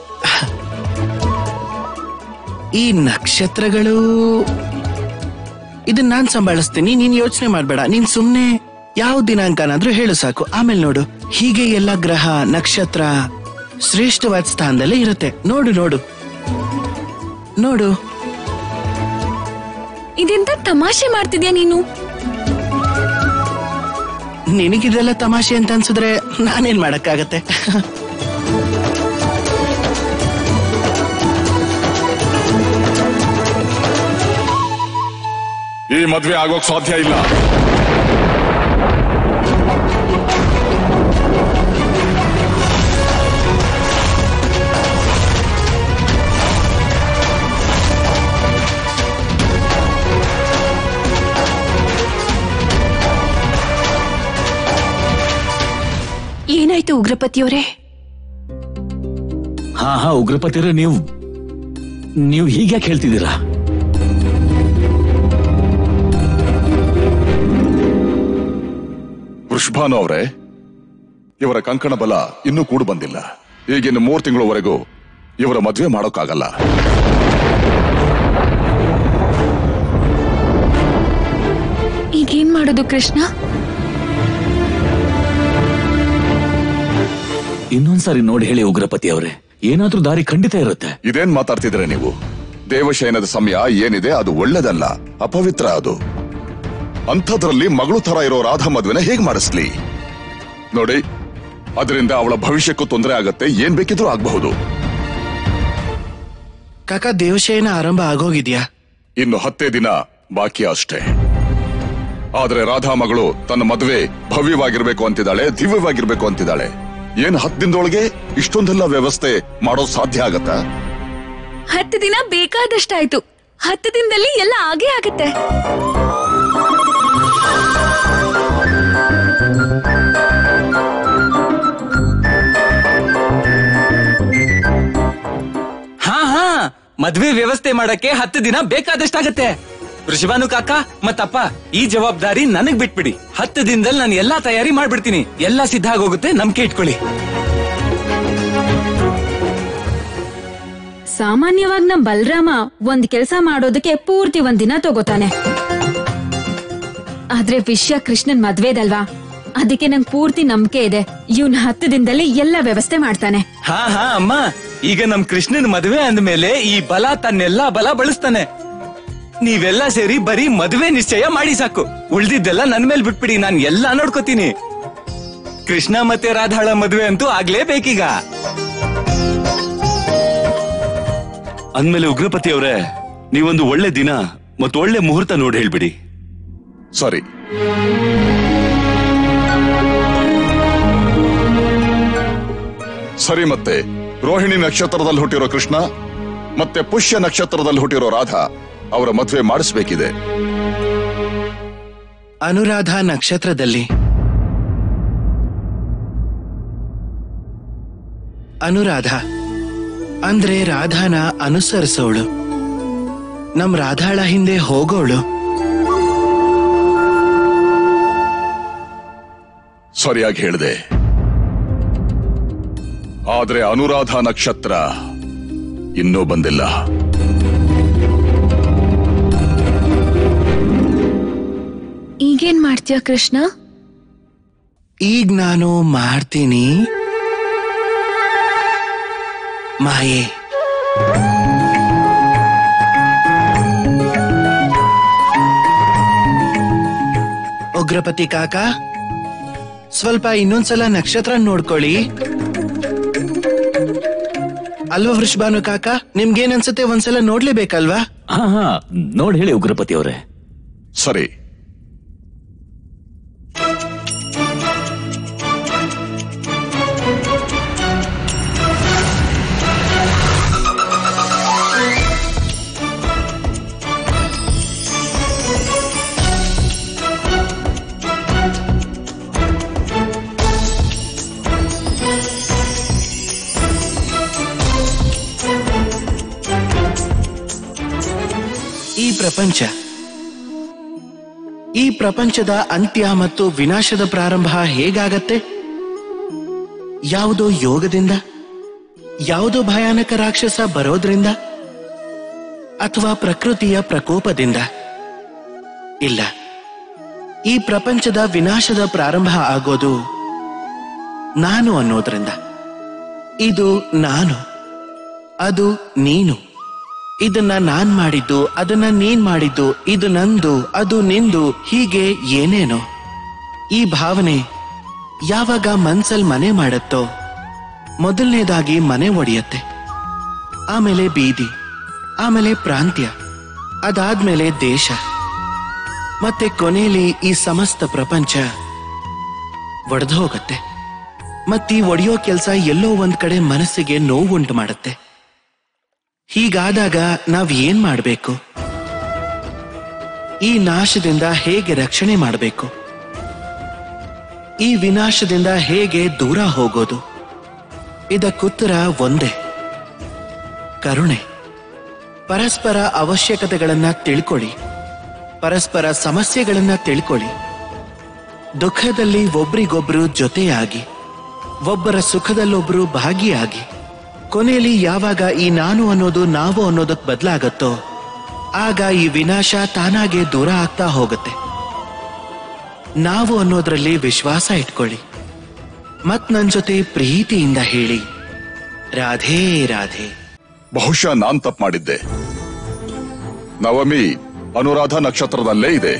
ಈ ನಕ್ಷತ್ರಗಳು ಇದನ್ನ ನಾನ್ ಸಂಭಾಳಿಸ್ತೀನಿ ನೀನ್ ಯೋಚನೆ ಮಾಡ್ಬೇಡ ನೀನ್ ಸುಮ್ನೆ ಯಾವ ದಿನಾಂಕನಾದ್ರೂ ಹೇಳು ಸಾಕು ಆಮೇಲೆ ನೋಡು ಹೀಗೆ ಎಲ್ಲ ಗ್ರಹ ನಕ್ಷತ್ರ ಶ್ರೇಷ್ಠವಾದ ಸ್ಥಾನದಲ್ಲೇ ಇರುತ್ತೆ ನೋಡು ನೋಡು ನೋಡು ಇದೆಂತ ತಮಾಷೆ ಮಾಡ್ತಿದ್ಯಾ ನೀನು ನಿನಗಿದೆಲ್ಲ ತಮಾಷೆ ಅಂತ ಅನ್ಸಿದ್ರೆ ನಾನೇನ್ ಮಾಡಕ್ಕಾಗತ್ತೆ ಈ ಮದ್ವೆ ಆಗೋಕ್ ಸಾಧ್ಯ ಇಲ್ಲ ಏನಾಯ್ತು ಉಗ್ರಪತಿಯವರೇ ಹಾ ಹಾ ಉಗ್ರಪತಿರ ನೀವು ನೀವು ಹೀಗ್ಯಾಕೆ ಹೇಳ್ತಿದ್ದೀರಾ ವೃಷಭಾನು ಅವರೇ ಇವರ ಕಂಕಣ ಬಲ ಇನ್ನೂ ಕೂಡು ಬಂದಿಲ್ಲ ಈಗಿನ್ನು ಮೂರು ತಿಂಗಳವರೆಗೂ ಇವರ ಮದ್ವೆ ಮಾಡೋಕ್ಕಾಗಲ್ಲ ಈಗೇನ್ ಮಾಡೋದು ಕೃಷ್ಣ ಇನ್ನೊಂದ್ಸಾರಿ ನೋಡಿ ಹೇಳಿ ಉಗ್ರಪತಿ ಅವರೇ ಏನಾದ್ರೂ ದಾರಿ ಖಂಡಿತ ಇರುತ್ತೆ ಇದೇನ್ ಮಾತಾಡ್ತಿದ್ರೆ ನೀವು ದೇವಶಯನದ ಸಮಯ ಏನಿದೆ ಅದು ಒಳ್ಳೇದಲ್ಲ ಅಪವಿತ್ರ ಅದು ಅಂಥದ್ರಲ್ಲಿ ಮಗಳು ತರ ಇರೋ ರಾಧಾ ಮದ್ವೆನ ಹೇಗ್ ಮಾಡಿಸ್ಲಿ ನೋಡಿ ಅದರಿಂದ ಅವಳ ಭವಿಷ್ಯಕ್ಕೂ ತೊಂದರೆ ಆಗತ್ತೆ ಏನ್ ಬೇಕಿದ್ರೂ ಆಗ್ಬಹುದು ಕಾಕ ದೇವಶಯನ ಆರಂಭ ಆಗೋಗಿದ್ಯಾ ಇನ್ನು ಹತ್ತೇ ದಿನ ಬಾಕಿ ಅಷ್ಟೇ ಆದ್ರೆ ರಾಧಾ ಮಗಳು ತನ್ನ ಮದುವೆ ಭವ್ಯವಾಗಿರ್ಬೇಕು ಅಂತಿದ್ದಾಳೆ ದಿವ್ಯವಾಗಿರ್ಬೇಕು ಅಂತಿದ್ದಾಳೆ ಏನ್ ಹತ್ತು ದಿನದೊಳಗೆ ಇಷ್ಟೊಂದೆಲ್ಲ ವ್ಯವಸ್ಥೆ ಮಾಡೋದ್ ಸಾಧ್ಯ ಆಗತ್ತಾ ಹತ್ತು ದಿನ ಬೇಕಾದಷ್ಟಾಯ್ತು ಹತ್ತು ದಿನದಲ್ಲಿ ಎಲ್ಲ ಆಗೇ ಆಗತ್ತೆ ಹಾ ಹಾ ಮದ್ವೆ ವ್ಯವಸ್ಥೆ ಮಾಡಕ್ಕೆ ಹತ್ತು ದಿನ ಬೇಕಾದಷ್ಟಾಗತ್ತೆ ವೃಷಭಾನು ಕಾಕ ಮತ್ತಪ್ಪ ಈ ಜವಾಬ್ದಾರಿ ನನಗ್ ಬಿಟ್ಬಿಡಿ ಹತ್ತು ದಿನದಲ್ಲಿ ನಾನು ಎಲ್ಲಾ ತಯಾರಿ ಮಾಡ್ಬಿಡ್ತೀನಿ ಎಲ್ಲಾ ಸಿದ್ಧ ಆಗೋಗುತ್ತೆ ನಂಬಿಕೆ ಇಟ್ಕೊಳ್ಳಿ ಸಾಮಾನ್ಯವಾಗಿ ನಮ್ ಬಲರಾಮ ಒಂದ್ ಕೆಲ್ಸ ಮಾಡೋದಕ್ಕೆ ಪೂರ್ತಿ ಒಂದ್ ದಿನ ತಗೋತಾನೆ ಆದ್ರೆ ವಿಷಯ ಕೃಷ್ಣನ್ ಮದ್ವೆದಲ್ವಾ ಅದಕ್ಕೆ ನಂಗ್ ಪೂರ್ತಿ ನಂಬಿಕೆ ಇದೆ ಇವ್ನ್ ಹತ್ತು ದಿನದಲ್ಲಿ ಎಲ್ಲ ವ್ಯವಸ್ಥೆ ಮಾಡ್ತಾನೆ ಹಾ ಹಾ ಅಮ್ಮ ಈಗ ನಮ್ ಕೃಷ್ಣನ್ ಮದ್ವೆ ಅಂದ್ಮೇಲೆ ಈ ಬಲ ತನ್ನೆಲ್ಲಾ ಬಲ ಬಳಸ್ತಾನೆ ನೀವೆಲ್ಲ ಸೇರಿ ಬರೀ ಮದ್ವೆ ನಿಶ್ಚಯ ಮಾಡಿ ಸಾಕು ಉಳ್ದಿದ್ದೆಲ್ಲ ನನ್ ಮೇಲ್ ಬಿಟ್ಬಿಡಿ ನಾನ್ ಎಲ್ಲಾ ನೋಡ್ಕೋತೀನಿ ಕೃಷ್ಣ ಮತ್ತೆ ರಾಧಾಳ ಮದ್ವೆ ಅಂತೂ ಆಗ್ಲೇಬೇಕೀಗ ಅಂದ್ಮೇಲೆ ಉಗ್ರಪತಿ ಅವರೇ ನೀವೊಂದು ಒಳ್ಳೆ ದಿನ ಮತ್ತು ಒಳ್ಳೆ ಮುಹೂರ್ತ ನೋಡಿ ಹೇಳ್ಬಿಡಿ ಸರಿ ಸರಿ ಮತ್ತೆ ರೋಹಿಣಿ ನಕ್ಷತ್ರದಲ್ಲಿ ಹುಟ್ಟಿರೋ ಕೃಷ್ಣ ಮತ್ತೆ ಪುಷ್ಯ ನಕ್ಷತ್ರದಲ್ಲಿ ಹುಟ್ಟಿರೋ ರಾಧಾ ಅವರ ಮದ್ವೆ ಮಾಡಿಸ್ಬೇಕಿದೆ ಅನುರಾಧ ನಕ್ಷತ್ರದಲ್ಲಿ ಅನುರಾಧ ಅಂದ್ರೆ ರಾಧಾನ ಅನುಸರಿಸೋಳು ನಮ್ ರಾಧಾಳ ಹಿಂದೆ ಹೋಗೋಳು ಸರಿಯಾಗಿ ಹೇಳಿದೆ ಆದ್ರೆ ಅನುರಾಧ ನಕ್ಷತ್ರ ಇನ್ನೂ ಬಂದಿಲ್ಲ ಈಗೇನ್ ಮಾಡ್ತೀಯ ಕೃಷ್ಣ ಈಗ ನಾನು ಮಾಡ್ತೀನಿ ಮಾಯೆ ಉಗ್ರಪತಿ ಕಾಕ ಸ್ವಲ್ಪ ಇನ್ನೊಂದ್ಸಲ ನಕ್ಷತ್ರ ನೋಡ್ಕೊಳ್ಳಿ ಅಲ್ವಾ ವೃಷಭಾನು ಕಾಕ ನಿಮ್ಗೇನ್ ಅನ್ಸುತ್ತೆ ಒಂದ್ಸಲ ನೋಡ್ಲೇಬೇಕಲ್ವಾ ಹಾ ಹಾ ನೋಡ್ ಹೇಳಿ ಉಗ್ರಪತಿ ಅವರೇ ಸರಿ ಈ ಪ್ರಪಂಚ ಈ ಪ್ರಪಂಚದ ಅಂತ್ಯ ಮತ್ತು ವಿನಾಶದ ಪ್ರಾರಂಭ ಹೇಗಾಗತ್ತೆ ಯಾವುದೋ ಯೋಗದಿಂದ ಯಾವುದೋ ಭಯಾನಕ ರಾಕ್ಷಸ ಬರೋದ್ರಿಂದ ಅಥವಾ ಪ್ರಕೃತಿಯ ಪ್ರಕೋಪದಿಂದ ಇಲ್ಲ ಈ ಪ್ರಪಂಚದ ವಿನಾಶದ ಪ್ರಾರಂಭ ಆಗೋದು ನಾನು ಅನ್ನೋದ್ರಿಂದ ಇದು ನಾನು ಅದು ನೀನು ಇದನ್ನ ನಾನ್ ಮಾಡಿದ್ದು ಅದನ್ನ ನೀನ್ ಮಾಡಿದ್ದು ಇದು ನಂದು ಅದು ನಿಂದು ಹೀಗೆ ಏನೇನೋ ಈ ಭಾವನೆ ಯಾವಾಗ ಮನ್ಸಲ್ ಮನೆ ಮಾಡತ್ತೋ ಮೊದಲನೇದಾಗಿ ಮನೆ ಒಡೆಯತ್ತೆ ಆಮೇಲೆ ಬೀದಿ ಆಮೇಲೆ ಪ್ರಾಂತ್ಯ ಅದಾದ್ಮೇಲೆ ದೇಶ ಮತ್ತೆ ಕೊನೆಯಲ್ಲಿ ಈ ಸಮಸ್ತ ಪ್ರಪಂಚ ಒಡೆದು ಹೋಗತ್ತೆ ಮತ್ತೀ ಒಡೆಯೋ ಕೆಲಸ ಎಲ್ಲೋ ಒಂದ್ ಕಡೆ ಮನಸ್ಸಿಗೆ ನೋವುಂಟು ಮಾಡುತ್ತೆ ಹೀಗಾದಾಗ ನಾವ್ ಏನ್ ಮಾಡ್ಬೇಕು ಈ ನಾಶದಿಂದ ಹೇಗೆ ರಕ್ಷಣೆ ಮಾಡಬೇಕು ಈ ವಿನಾಶದಿಂದ ಹೇಗೆ ದೂರ ಹೋಗೋದು ಇದಕ್ಕುತ್ತರ ಒಂದೇ ಕರುಣೆ ಪರಸ್ಪರ ಅವಶ್ಯಕತೆಗಳನ್ನ ತಿಳ್ಕೊಳ್ಳಿ ಪರಸ್ಪರ ಸಮಸ್ಯೆಗಳನ್ನ ತಿಳ್ಕೊಳ್ಳಿ ದುಃಖದಲ್ಲಿ ಒಬ್ರಿಗೊಬ್ರು ಜೊತೆಯಾಗಿ ಒಬ್ಬರ ಸುಖದಲ್ಲೊಬ್ರು ಭಾಗಿಯಾಗಿ ಕೊನೆಯಲ್ಲಿ ಯಾವಾಗ ಈ ನಾನು ಅನ್ನೋದು ನಾವು ಅನ್ನೋದಕ್ ಬದಲಾಗತ್ತೋ ಆಗ ಈ ವಿನಾಶ ತಾನಾಗೆ ದೂರ ಆಗ್ತಾ ಹೋಗುತ್ತೆ ನಾವು ಅನ್ನೋದ್ರಲ್ಲಿ ವಿಶ್ವಾಸ ಇಟ್ಕೊಳ್ಳಿ ಮತ್ ನನ್ ಜೊತೆ ಪ್ರೀತಿಯಿಂದ ಹೇಳಿ ರಾಧೇ ರಾಧೇ ಬಹುಶಃ ನಾನ್ ತಪ್ಪು ಮಾಡಿದ್ದೆ ನವಮಿ ಅನುರಾಧ ನಕ್ಷತ್ರದಲ್ಲೇ ಇದೆ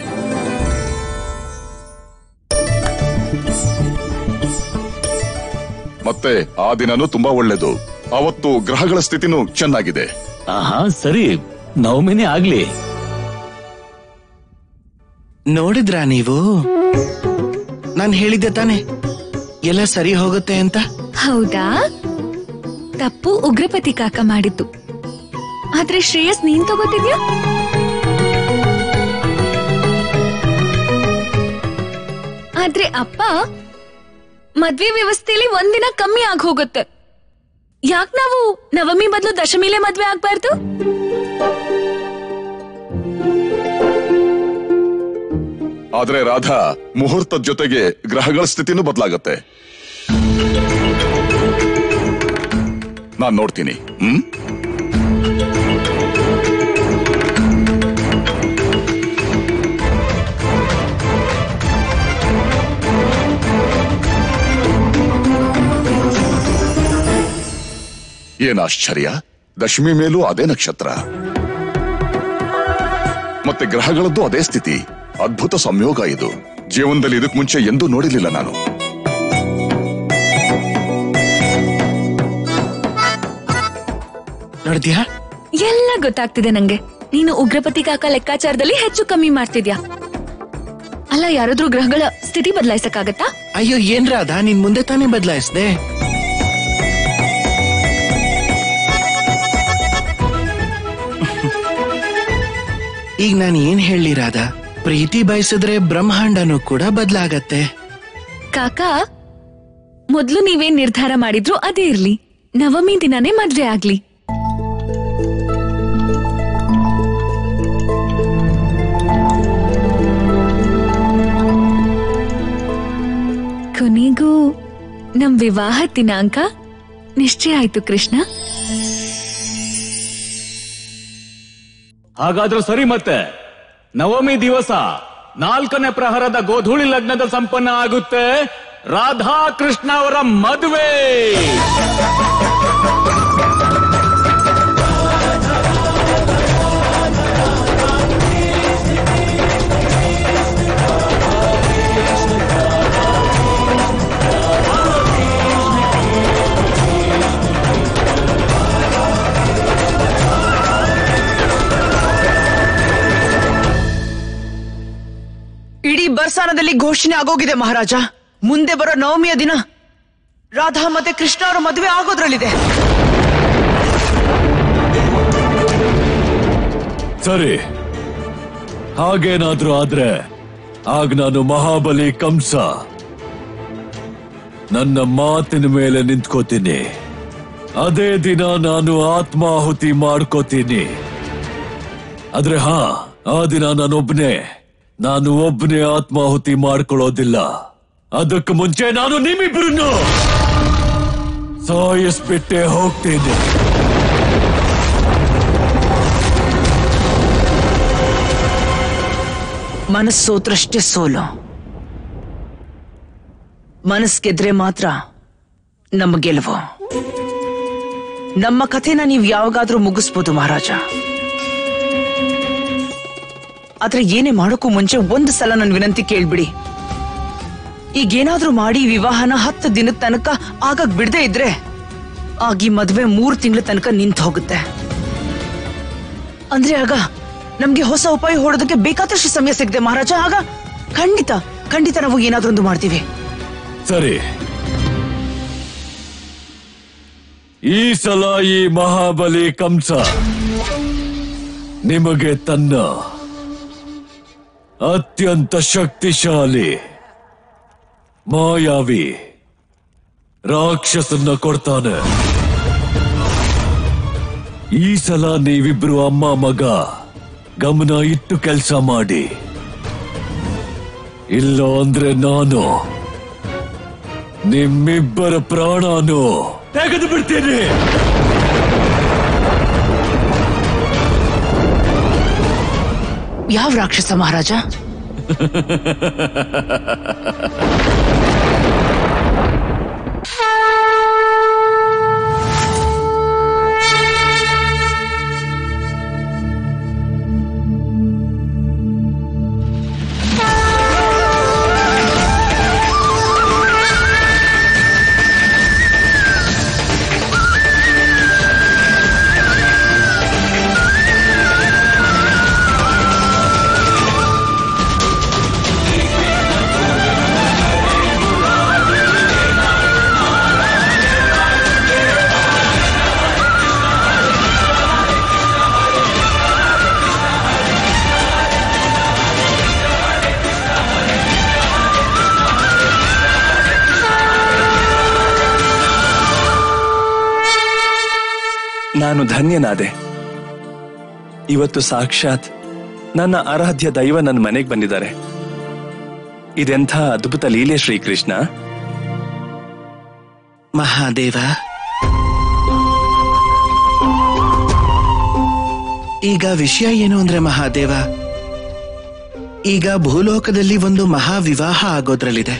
ಮತ್ತೆ ಆ ದಿನನೂ ತುಂಬಾ ಒಳ್ಳೇದು ಅವತ್ತು ಗ್ರಹಗಳ ಸ್ಥಿತಿನೂ ಚೆನ್ನಾಗಿದೆ ಆಹಾ ಸರಿ ನವಮಿನೇ ಆಗ್ಲಿ ನೋಡಿದ್ರಾ ನೀವು ನಾನ್ ಹೇಳಿದ್ದೆ ತಾನೆ ಎಲ್ಲ ಸರಿ ಹೋಗುತ್ತೆ ಅಂತ ಹೌದಾ ತಪ್ಪು ಉಗ್ರಪತಿ ಕಾಕ ಮಾಡಿದ್ದು ಆದ್ರೆ ಶ್ರೇಯಸ್ ನೀನ್ ತಗೋತಿದ್ಯಾ ಆದ್ರೆ ಅಪ್ಪ ಮದ್ವೆ ವ್ಯವಸ್ಥೆಯಲ್ಲಿ ಒಂದಿನ ಕಮ್ಮಿ ಆಗ್ ಹೋಗುತ್ತೆ ಯಾಕ್ ನಾವು ನವಮಿ ಬದಲು ದಶಮಿಲೇ ಮದ್ವೆ ಆಗ್ಬಾರ್ದು ಆದ್ರೆ ರಾಧಾ ಮುಹೂರ್ತದ ಜೊತೆಗೆ ಗ್ರಹಗಳ ಸ್ಥಿತಿನೂ ಬದಲಾಗತ್ತೆ ನಾನ್ ನೋಡ್ತೀನಿ ಹ್ಮ್ ಏನ್ ಆಶ್ಚರ್ಯ ದಶಮಿ ಮೇಲೂ ಅದೇ ನಕ್ಷತ್ರ ಮತ್ತೆ ಗ್ರಹಗಳದ್ದು ಅದೇ ಸ್ಥಿತಿ ಅದ್ಭುತ ಸಂಯೋಗ ಇದು ಜೀವನದಲ್ಲಿ ಇದಕ್ ಮುಂಚೆ ಎಂದೂ ನೋಡಿರ್ಲಿಲ್ಲ ನಾನು ನೋಡಿದ್ಯಾ ಎಲ್ಲ ಗೊತ್ತಾಗ್ತಿದೆ ನಂಗೆ ನೀನು ಉಗ್ರಪತಿ ಕಾಕ ಲೆಕ್ಕಾಚಾರದಲ್ಲಿ ಹೆಚ್ಚು ಕಮ್ಮಿ ಮಾಡ್ತಿದ್ಯಾ ಅಲ್ಲ ಯಾರಾದ್ರೂ ಗ್ರಹಗಳ ಸ್ಥಿತಿ ಬದಲಾಯಿಸಕ್ಕಾಗತ್ತಾ ಅಯ್ಯೋ ಏನ್ ರಾಧಾ ನಿನ್ ಮುಂದೆ ತಾನೇ ಬದಲಾಯಿಸ್ದೆ ಈಗ ನಾನು ಏನ್ ಹೇಳಿ ರಾಧಾ ಪ್ರೀತಿ ಬಯಸಿದ್ರೆ ಬ್ರಹ್ಮಾಂಡನೂ ಕೂಡ ಬದಲಾಗತ್ತೆ ಕಾಕ ಮೊದ್ಲು ನೀವೇನ್ ನಿರ್ಧಾರ ಮಾಡಿದ್ರು ಅದೇ ಇರ್ಲಿ ನವಮಿ ದಿನನೇ ಮದ್ವೆ ಆಗ್ಲಿ ಕೊನೆಗೂ ನಮ್ ವಿವಾಹ ದಿನಾಂಕ ನಿಶ್ಚಯ ಆಯ್ತು ಕೃಷ್ಣ ಹಾಗಾದ್ರೂ ಸರಿ ಮತ್ತೆ ನವಮಿ ದಿವಸ ನಾಲ್ಕನೇ ಪ್ರಹರದ ಗೋಧೂಳಿ ಲಗ್ನದ ಸಂಪನ್ನ ಆಗುತ್ತೆ ರಾಧಾ ಕೃಷ್ಣ ಅವರ ಮದುವೆ ಇಡೀ ಬರ್ಸಾನದಲ್ಲಿ ಘೋಷಣೆ ಆಗೋಗಿದೆ ಮಹಾರಾಜ ಮುಂದೆ ಬರೋ ನವಮಿಯ ದಿನ ರಾಧಾ ಮತ್ತೆ ಕೃಷ್ಣ ಅವರ ಮದುವೆ ಆಗೋದ್ರಲ್ಲಿದೆ ಸರಿ ಹಾಗೇನಾದ್ರೂ ಆದ್ರೆ ಆಗ ನಾನು ಮಹಾಬಲಿ ಕಂಸ ನನ್ನ ಮಾತಿನ ಮೇಲೆ ನಿಂತ್ಕೋತೀನಿ ಅದೇ ದಿನ ನಾನು ಆತ್ಮಾಹುತಿ ಮಾಡ್ಕೋತೀನಿ ಆದ್ರೆ ಹಾ ಆ ದಿನ ನಾನೊಬ್ನೇ ನಾನು ಒಬ್ನೇ ಆತ್ಮಾಹುತಿ ಮಾಡ್ಕೊಳ್ಳೋದಿಲ್ಲ ಅದಕ್ಕೆ ಮುಂಚೆ ನಾನು ನಿಮ್ಮಿಬ್ಬರನ್ನು ಸಾಯಿಸ್ಬಿಟ್ಟೆ ಹೋಗ್ತೀನಿ ಮನಸ್ಸೋತ್ರಷ್ಟೇ ಸೋಲು ಮನಸ್ ಗೆದ್ರೆ ಮಾತ್ರ ನಮ್ಮ ಗೆಲುವು ನಮ್ಮ ಕಥೆನ ನೀವು ಯಾವಾಗಾದ್ರೂ ಮುಗಿಸ್ಬೋದು ಮಹಾರಾಜ ಆದ್ರೆ ಏನೇ ಮಾಡೋಕ್ಕೂ ಮುಂಚೆ ಒಂದು ಸಲ ನನ್ನ ವಿನಂತಿ ಕೇಳ್ಬಿಡಿ ಈಗೇನಾದ್ರೂ ಮಾಡಿ ಈ ವಿವಾಹನ ಹತ್ತು ದಿನದ ತನಕ ಆಗಕ್ ಬಿಡದೆ ಇದ್ರೆ ಆಗ ಈ ಮದ್ವೆ ಮೂರ್ ತಿಂಗಳ ತನಕ ನಿಂತು ಹೋಗುತ್ತೆ ಅಂದ್ರೆ ಆಗ ನಮ್ಗೆ ಹೊಸ ಉಪಾಯ ಹೊಡೋದಕ್ಕೆ ಬೇಕಾದಷ್ಟು ಸಮಯ ಸಿಗುತ್ತೆ ಮಹಾರಾಜ ಆಗ ಖಂಡಿತ ಖಂಡಿತ ನಾವು ಏನಾದ್ರೊಂದು ಮಾಡ್ತೀವಿ ಸರಿ ಈ ಸಲ ಈ ಮಹಾಬಲಿ ಕಂಸ ನಿಮಗೆ ತನ್ನ ಅತ್ಯಂತ ಶಕ್ತಿಶಾಲಿ ಮಾಯಾವಿ ರಾಕ್ಷಸನ್ನ ಕೊಡ್ತಾನೆ ಈ ಸಲ ನೀವಿಬ್ರು ಅಮ್ಮ ಮಗ ಗಮನ ಇಟ್ಟು ಕೆಲಸ ಮಾಡಿ ಇಲ್ಲ ಅಂದ್ರೆ ನಾನು ನಿಮ್ಮಿಬ್ಬರ ಪ್ರಾಣನು ತೆಗೆದು ಬಿಡ್ತೀನಿ ಯಾವ ರಾಕ್ಷಸ ಮಹಾರಾಜ ನಾನು ಧನ್ಯನಾದೆ ಇವತ್ತು ಸಾಕ್ಷಾತ್ ನನ್ನ ಆರಾಧ್ಯ ದೈವ ನನ್ನ ಮನೆಗೆ ಬಂದಿದ್ದಾರೆ ಇದೆಂಥ ಅದ್ಭುತ ಲೀಲೆ ಶ್ರೀಕೃಷ್ಣ ಮಹಾದೇವ ಈಗ ವಿಷಯ ಏನು ಅಂದ್ರೆ ಮಹಾದೇವ ಈಗ ಭೂಲೋಕದಲ್ಲಿ ಒಂದು ಮಹಾ ವಿವಾಹ ಆಗೋದ್ರಲ್ಲಿದೆ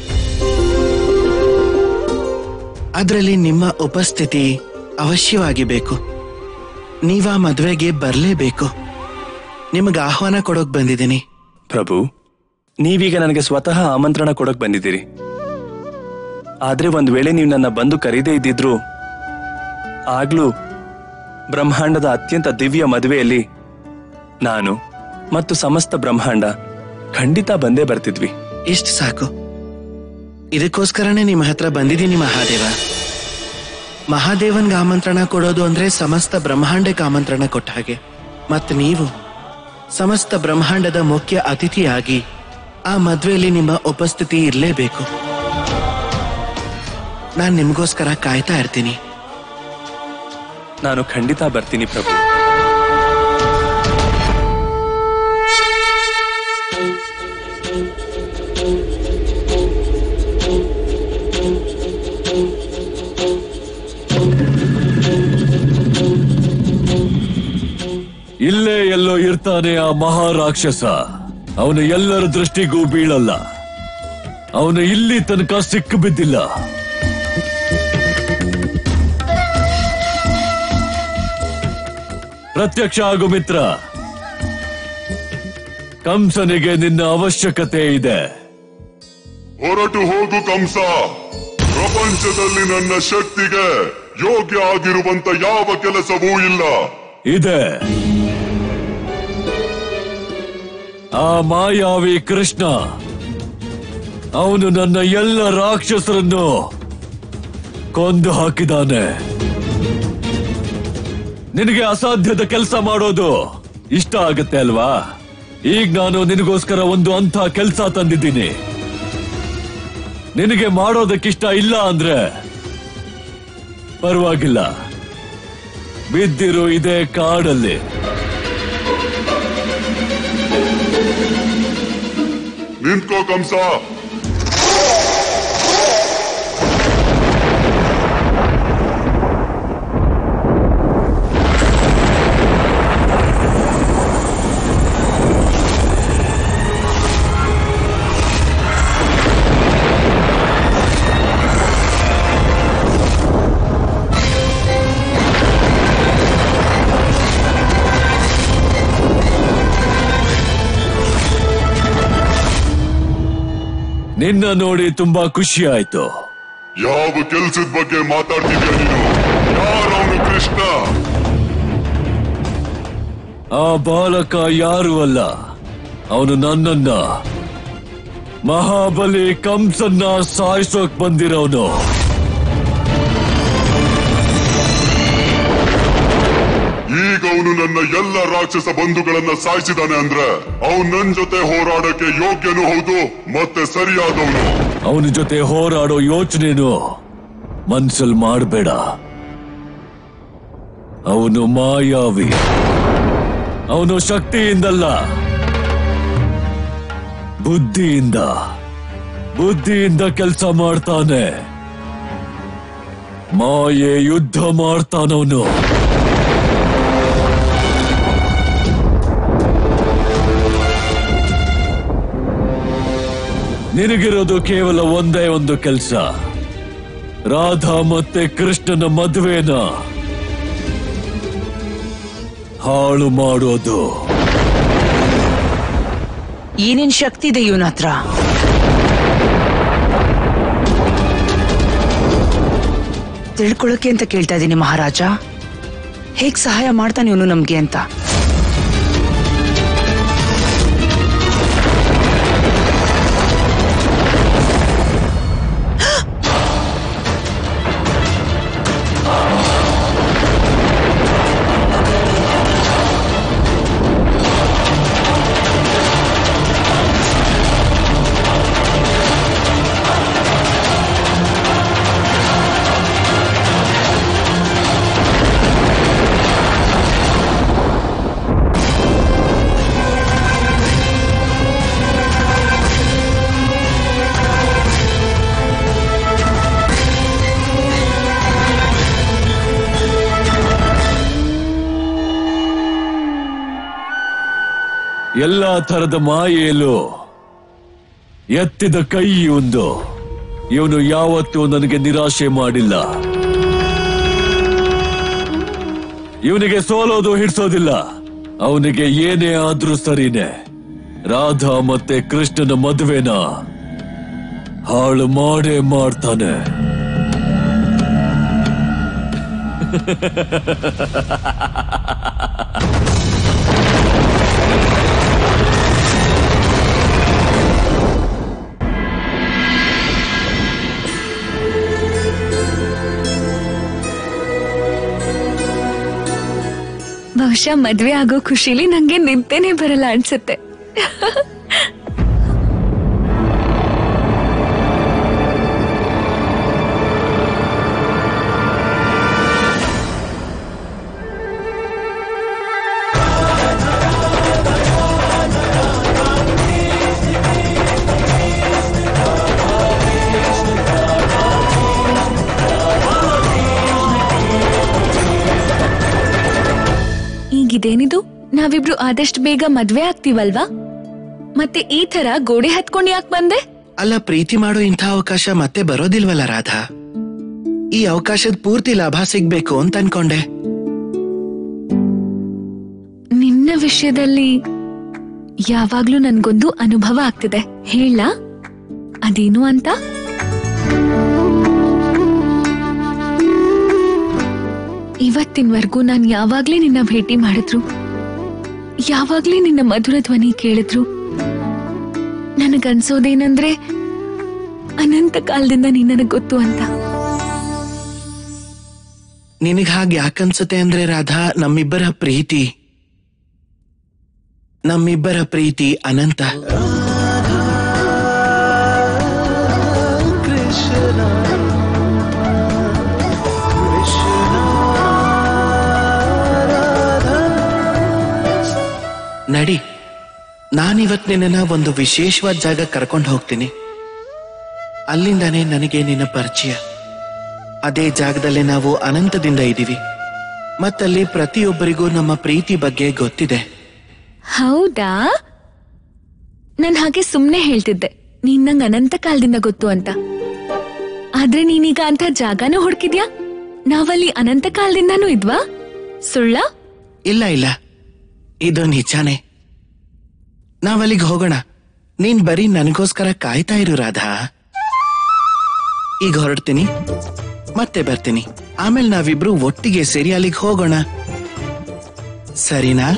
ಅದರಲ್ಲಿ ನಿಮ್ಮ ಉಪಸ್ಥಿತಿ ಅವಶ್ಯವಾಗಿ ಬೇಕು ನೀವ ಮದ್ವೆಗೆ ಬರ್ಲೇಬೇಕು ನಿಮಗೆ ಆಹ್ವಾನ ಕೊಡೋಕ್ ಬಂದಿದ್ದೀನಿ ಪ್ರಭು ನೀವೀಗ ನನಗೆ ಸ್ವತಃ ಆಮಂತ್ರಣ ಕೊಡಕ್ ಬಂದಿದ್ದೀರಿ ಆದ್ರೆ ಒಂದ್ ವೇಳೆ ನೀವು ನನ್ನ ಬಂದು ಕರೀದೇ ಇದ್ದಿದ್ರು ಆಗ್ಲೂ ಬ್ರಹ್ಮಾಂಡದ ಅತ್ಯಂತ ದಿವ್ಯ ಮದುವೆಯಲ್ಲಿ ನಾನು ಮತ್ತು ಸಮಸ್ತ ಬ್ರಹ್ಮಾಂಡ ಖಂಡಿತ ಬಂದೇ ಬರ್ತಿದ್ವಿ ಇಷ್ಟು ಸಾಕು ಇದಕ್ಕೋಸ್ಕರನೇ ನಿಮ್ಮ ಹತ್ರ ಬಂದಿದ್ದೀನಿ ಮಹಾದೇವ ಮಹಾದೇವನ್ಗೆ ಆಮಂತ್ರಣ ಕೊಡೋದು ಅಂದ್ರೆ ಸಮಸ್ತ ಬ್ರಹ್ಮಾಂಡಕ್ಕೆ ಆಮಂತ್ರಣ ಕೊಟ್ಟ ಹಾಗೆ ಮತ್ ನೀವು ಸಮಸ್ತ ಬ್ರಹ್ಮಾಂಡದ ಮುಖ್ಯ ಅತಿಥಿಯಾಗಿ ಆ ಮದ್ವೆಯಲ್ಲಿ ನಿಮ್ಮ ಉಪಸ್ಥಿತಿ ಇರಲೇಬೇಕು ನಾನ್ ನಿಮ್ಗೋಸ್ಕರ ಕಾಯ್ತಾ ಇರ್ತೀನಿ ನಾನು ಖಂಡಿತ ಬರ್ತೀನಿ ಪ್ರಭು ಎಲ್ಲೋ ಇರ್ತಾನೆ ಆ ಮಹಾರಾಕ್ಷಸ ಅವನು ಎಲ್ಲರ ದೃಷ್ಟಿಗೂ ಬೀಳಲ್ಲ ಅವನು ಇಲ್ಲಿ ತನಕ ಸಿಕ್ಕು ಬಿದ್ದಿಲ್ಲ ಪ್ರತ್ಯಕ್ಷ ಆಗು ಮಿತ್ರ ಕಂಸನಿಗೆ ನಿನ್ನ ಅವಶ್ಯಕತೆ ಇದೆ ಹೊರಟು ಹೋಗು ಕಂಸ ಪ್ರಪಂಚದಲ್ಲಿ ನನ್ನ ಶಕ್ತಿಗೆ ಯೋಗ್ಯ ಆಗಿರುವಂತ ಯಾವ ಕೆಲಸವೂ ಇಲ್ಲ ಇದೆ ಆ ಮಾಯಾವಿ ಕೃಷ್ಣ ಅವನು ನನ್ನ ಎಲ್ಲ ರಾಕ್ಷಸರನ್ನು ಕೊಂದು ಹಾಕಿದಾನೆ ನಿನಗೆ ಅಸಾಧ್ಯದ ಕೆಲಸ ಮಾಡೋದು ಇಷ್ಟ ಆಗತ್ತೆ ಅಲ್ವಾ ಈಗ ನಾನು ನಿನಗೋಸ್ಕರ ಒಂದು ಅಂಥ ಕೆಲಸ ತಂದಿದ್ದೀನಿ ನಿನಗೆ ಮಾಡೋದಕ್ಕಿಷ್ಟ ಇಲ್ಲ ಅಂದ್ರೆ ಪರವಾಗಿಲ್ಲ ಬಿದ್ದಿರು ಇದೇ ಕಾಡಲ್ಲಿ ನಿಂತ್ಕೋ ಕಂಸ ನಿನ್ನ ನೋಡಿ ತುಂಬಾ ಖುಷಿ ಆಯ್ತು ಯಾವ ಕೆಲ್ಸದ ಬಗ್ಗೆ ಮಾತಾಡ್ತಿದ್ಯಾ ನೀನು ಯಾರವನು ಕೃಷ್ಣ ಆ ಬಾಲಕ ಯಾರು ಅಲ್ಲ ಅವನು ನನ್ನನ್ನ ಮಹಾಬಲಿ ಕಂಸನ್ನ ಸಾಯಿಸೋಕ್ ಬಂದಿರೋನು ಈಗ ಅವನು ನನ್ನ ಎಲ್ಲ ರಾಕ್ಷಸ ಬಂಧುಗಳನ್ನ ಸಾಯಿಸಿದಾನೆ ಅಂದ್ರೆ ಅವನ್ ನನ್ ಜೊತೆ ಹೋರಾಡಕ್ಕೆ ಯೋಗ್ಯನೂ ಹೌದು ಮತ್ತೆ ಸರಿಯಾದವನು ಅವನ ಜೊತೆ ಹೋರಾಡೋ ಯೋಚನೆನು ಮನ್ಸಲ್ ಮಾಡಬೇಡ ಅವನು ಮಾಯಾವಿ ಅವನು ಶಕ್ತಿಯಿಂದಲ್ಲ ಬುದ್ಧಿಯಿಂದ ಬುದ್ಧಿಯಿಂದ ಕೆಲಸ ಮಾಡ್ತಾನೆ ಮಾಯೆ ಯುದ್ಧ ಮಾಡ್ತಾನವನು ನಿನಗಿರೋದು ಕೇವಲ ಒಂದೇ ಒಂದು ಕೆಲಸ ರಾಧಾ ಮತ್ತೆ ಕೃಷ್ಣನ ಮದುವೆನ ಹಾಳು ಮಾಡೋದು ಏನೇನ್ ಶಕ್ತಿ ಇದೆ ಇವನ ಹತ್ರ ತಿಳ್ಕೊಳಕ್ಕೆ ಅಂತ ಕೇಳ್ತಾ ಇದ್ದೀನಿ ಮಹಾರಾಜ ಹೇಗ್ ಸಹಾಯ ಮಾಡ್ತಾನೆ ಇವನು ನಮ್ಗೆ ಅಂತ ಎಲ್ಲಾ ತರದ ಮಾಯೆಯಲ್ಲೂ ಎತ್ತಿದ ಕೈ ಒಂದು ಇವನು ಯಾವತ್ತೂ ನನಗೆ ನಿರಾಶೆ ಮಾಡಿಲ್ಲ ಇವನಿಗೆ ಸೋಲೋದು ಹಿಡ್ಸೋದಿಲ್ಲ ಅವನಿಗೆ ಏನೇ ಆದ್ರೂ ಸರಿನೆ ರಾಧಾ ಮತ್ತೆ ಕೃಷ್ಣನ ಮದುವೆನ ಹಾಳು ಮಾಡೇ ಮಾಡ್ತಾನೆ ಬಹುಶಃ ಮದ್ವೆ ಆಗೋ ಖುಷಿಲಿ ನಂಗೆ ನಿಂತೇನೆ ಬರಲ್ಲ ಅನ್ಸುತ್ತೆ ಈಗಿದೇನಿದು ನಾವಿಬ್ರು ಆದಷ್ಟು ಬೇಗ ಮದ್ವೆ ಆಗ್ತೀವಲ್ವಾ ಮತ್ತೆ ಈ ತರ ಗೋಡೆ ಹತ್ಕೊಂಡು ಯಾಕೆ ಬಂದೆ ಅಲ್ಲ ಪ್ರೀತಿ ಮಾಡೋ ಇಂಥ ಅವಕಾಶ ಮತ್ತೆ ಬರೋದಿಲ್ವಲ್ಲ ರಾಧಾ ಈ ಅವಕಾಶದ ಪೂರ್ತಿ ಲಾಭ ಸಿಗ್ಬೇಕು ಅಂತ ಅನ್ಕೊಂಡೆ ನಿನ್ನ ವಿಷಯದಲ್ಲಿ ಯಾವಾಗ್ಲೂ ನನ್ಗೊಂದು ಅನುಭವ ಆಗ್ತಿದೆ ಹೇಳ ಅದೇನು ಅಂತ ಇವತ್ತಿನವರೆಗೂ ನಾನ್ ಯಾವಾಗ್ಲೇ ನಿನ್ನ ಭೇಟಿ ಮಾಡಿದ್ರು ಯಾವಾಗ್ಲೇ ನಿನ್ನ ಮಧುರ ಧ್ವನಿ ಕೇಳಿದ್ರು ನನಗನ್ಸೋದೇನಂದ್ರೆ ಅನಂತ ಕಾಲದಿಂದ ನೀನ್ ನನಗ್ ಗೊತ್ತು ಅಂತ ನಿನಗ್ ಹಾಗೆ ಯಾಕನ್ಸುತ್ತೆ ಅಂದ್ರೆ ರಾಧಾ ನಮ್ಮಿಬ್ಬರ ಪ್ರೀತಿ ನಮ್ಮಿಬ್ಬರ ಪ್ರೀತಿ ಅನಂತ ನಡಿ ನಾನಿವತ್ ನಿನ್ನ ಒಂದು ವಿಶೇಷವಾದ ಜಾಗ ಕರ್ಕೊಂಡು ಹೋಗ್ತೀನಿ ಅಲ್ಲಿಂದಾನೇ ನನಗೆ ನಿನ್ನ ಪರಿಚಯ ಅದೇ ಜಾಗದಲ್ಲಿ ನಾವು ಅನಂತದಿಂದ ಇದ್ದೀವಿ ಮತ್ತಲ್ಲಿ ಪ್ರತಿಯೊಬ್ಬರಿಗೂ ನಮ್ಮ ಪ್ರೀತಿ ಬಗ್ಗೆ ಗೊತ್ತಿದೆ ಹೌದಾ ನಾನ್ ಹಾಗೆ ಸುಮ್ನೆ ಹೇಳ್ತಿದ್ದೆ ನೀನ್ ನಂಗ್ ಅನಂತ ಕಾಲದಿಂದ ಗೊತ್ತು ಅಂತ ಆದ್ರೆ ನೀನೀಗ ಅಂತ ಜಾಗನೂ ಹುಡುಕಿದ್ಯಾ ನಾವಲ್ಲಿ ಅನಂತ ಕಾಲದಿಂದಾನೂ ಇದ್ವಾ ಸುಳ್ಳ ಇಲ್ಲ ಇಲ್ಲ ಇದು ನಿಜಾನೇ ನಾವಲ್ಲಿಗೆ ಹೋಗೋಣ ನೀನ್ ಬರೀ ನನಗೋಸ್ಕರ ಕಾಯ್ತಾ ಇರು ರಾಧಾ ಈಗ ಹೊರಡ್ತೀನಿ ಮತ್ತೆ ಬರ್ತೀನಿ ಆಮೇಲೆ ನಾವಿಬ್ರು ಒಟ್ಟಿಗೆ ಸೇರಿ ಅಲ್ಲಿಗೆ ಹೋಗೋಣ ಸರಿನಾ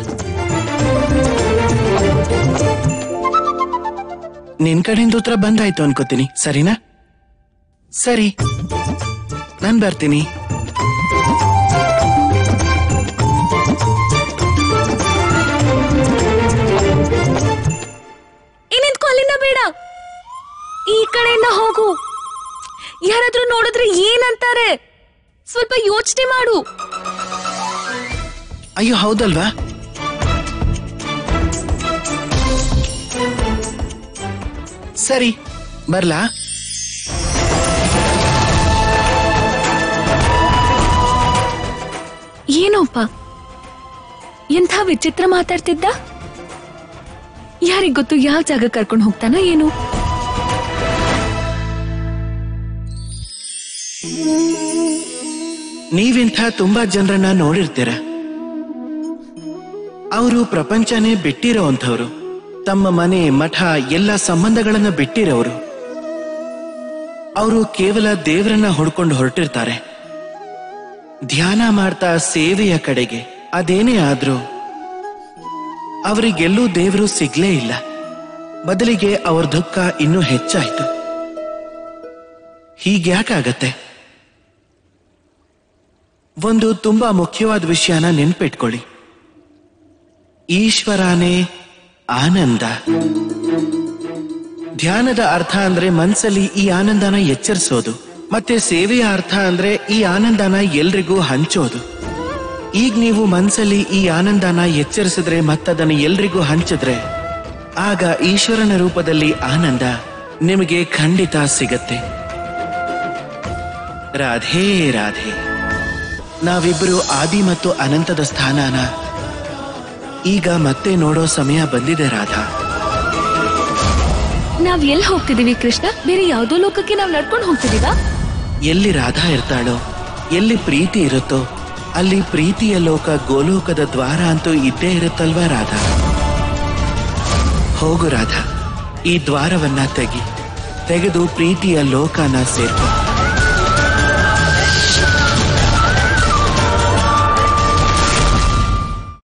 ನಿನ್ ಕಡೆಯಿಂದ ಉತ್ತರ ಬಂದಾಯ್ತು ಅನ್ಕೋತೀನಿ ಸರಿನಾ ಸರಿ ನಾನ್ ಬರ್ತೀನಿ ಇನ್ನಿದ್ಕೋ ಅಲ್ಲಿಂದ ಬೇಡ ಈ ಕಡೆಯಿಂದ ಹೋಗು ಯಾರಾದ್ರೂ ನೋಡಿದ್ರೆ ಏನಂತಾರೆ ಸ್ವಲ್ಪ ಯೋಚನೆ ಮಾಡು ಅಯ್ಯೋ ಹೌದಲ್ವಾ ಸರಿ ಬರ್ಲಾ ಏನೋಪ್ಪ ಎಂಥ ವಿಚಿತ್ರ ಮಾತಾಡ್ತಿದ್ದ ಯಾರಿಗ್ ಗೊತ್ತು ಯಾವ ಜಾಗ ಕರ್ಕೊಂಡು ಹೋಗ್ತಾನೋ ಏನು ನೀವಿಂಥ ತುಂಬಾ ಜನರನ್ನ ನೋಡಿರ್ತೀರ ಅವರು ಪ್ರಪಂಚನೇ ಬಿಟ್ಟಿರೋಂಥವ್ರು ತಮ್ಮ ಮನೆ ಮಠ ಎಲ್ಲ ಸಂಬಂಧಗಳನ್ನ ಬಿಟ್ಟಿರೋರು ಅವರು ಕೇವಲ ದೇವರನ್ನ ಹುಡ್ಕೊಂಡು ಹೊರಟಿರ್ತಾರೆ ಧ್ಯಾನ ಮಾಡ್ತಾ ಸೇವೆಯ ಕಡೆಗೆ ಅದೇನೇ ಆದ್ರೂ ಅವರಿಗೆಲ್ಲೂ ದೇವರು ಸಿಗ್ಲೇ ಇಲ್ಲ ಬದಲಿಗೆ ಅವ್ರ ದುಃಖ ಇನ್ನೂ ಹೆಚ್ಚಾಯ್ತು ಹೀಗ್ಯಾಕಾಗತ್ತೆ ಒಂದು ತುಂಬಾ ಮುಖ್ಯವಾದ ವಿಷಯನ ನೆನ್ಪಿಟ್ಕೊಳ್ಳಿ ಈಶ್ವರನೇ ಆನಂದ ಧ್ಯಾನದ ಅರ್ಥ ಅಂದ್ರೆ ಮನ್ಸಲ್ಲಿ ಈ ಆನಂದನ ಎಚ್ಚರಿಸೋದು ಮತ್ತೆ ಸೇವೆಯ ಅರ್ಥ ಅಂದ್ರೆ ಈ ಆನಂದನ ಎಲ್ರಿಗೂ ಹಂಚೋದು ಈಗ ನೀವು ಮನ್ಸಲ್ಲಿ ಈ ಆನಂದನ ಎಚ್ಚರಿಸಿದ್ರೆ ಮತ್ತದನ್ನ ಎಲ್ರಿಗೂ ಹಂಚಿದ್ರೆ ಆಗ ಈಶ್ವರನ ರೂಪದಲ್ಲಿ ಆನಂದ ನಿಮಗೆ ಖಂಡಿತ ಸಿಗತ್ತೆ ರಾಧೇ ರಾಧೆ ನಾವಿಬ್ಬರು ಆದಿ ಮತ್ತು ಅನಂತದ ಸ್ಥಾನನ ಈಗ ಮತ್ತೆ ನೋಡೋ ಸಮಯ ಬಂದಿದೆ ರಾಧಾ ನಾವ್ ಎಲ್ಲಿ ಹೋಗ್ತಿದೀವಿ ಕೃಷ್ಣ ಬೇರೆ ಯಾವ್ದೋ ಲೋಕಕ್ಕೆ ನಾವ್ ನಡ್ಕೊಂಡು ಹೋಗ್ತಿದೀವಾ ಎಲ್ಲಿ ರಾಧಾ ಇರ್ತಾಳೋ ಎಲ್ಲಿ ಪ್ರೀತಿ ಇರುತ್ತೋ ಅಲ್ಲಿ ಪ್ರೀತಿಯ ಲೋಕ ಗೋಲೋಕದ ದ್ವಾರ ಅಂತೂ ಇದ್ದೇ ಇರುತ್ತಲ್ವಾ ರಾಧಾ ಹೋಗು ರಾಧಾ ಈ ದ್ವಾರವನ್ನ ತೆಗಿ ತೆಗೆದು ಪ್ರೀತಿಯ ಲೋಕನ ಸೇರ್ಕೊ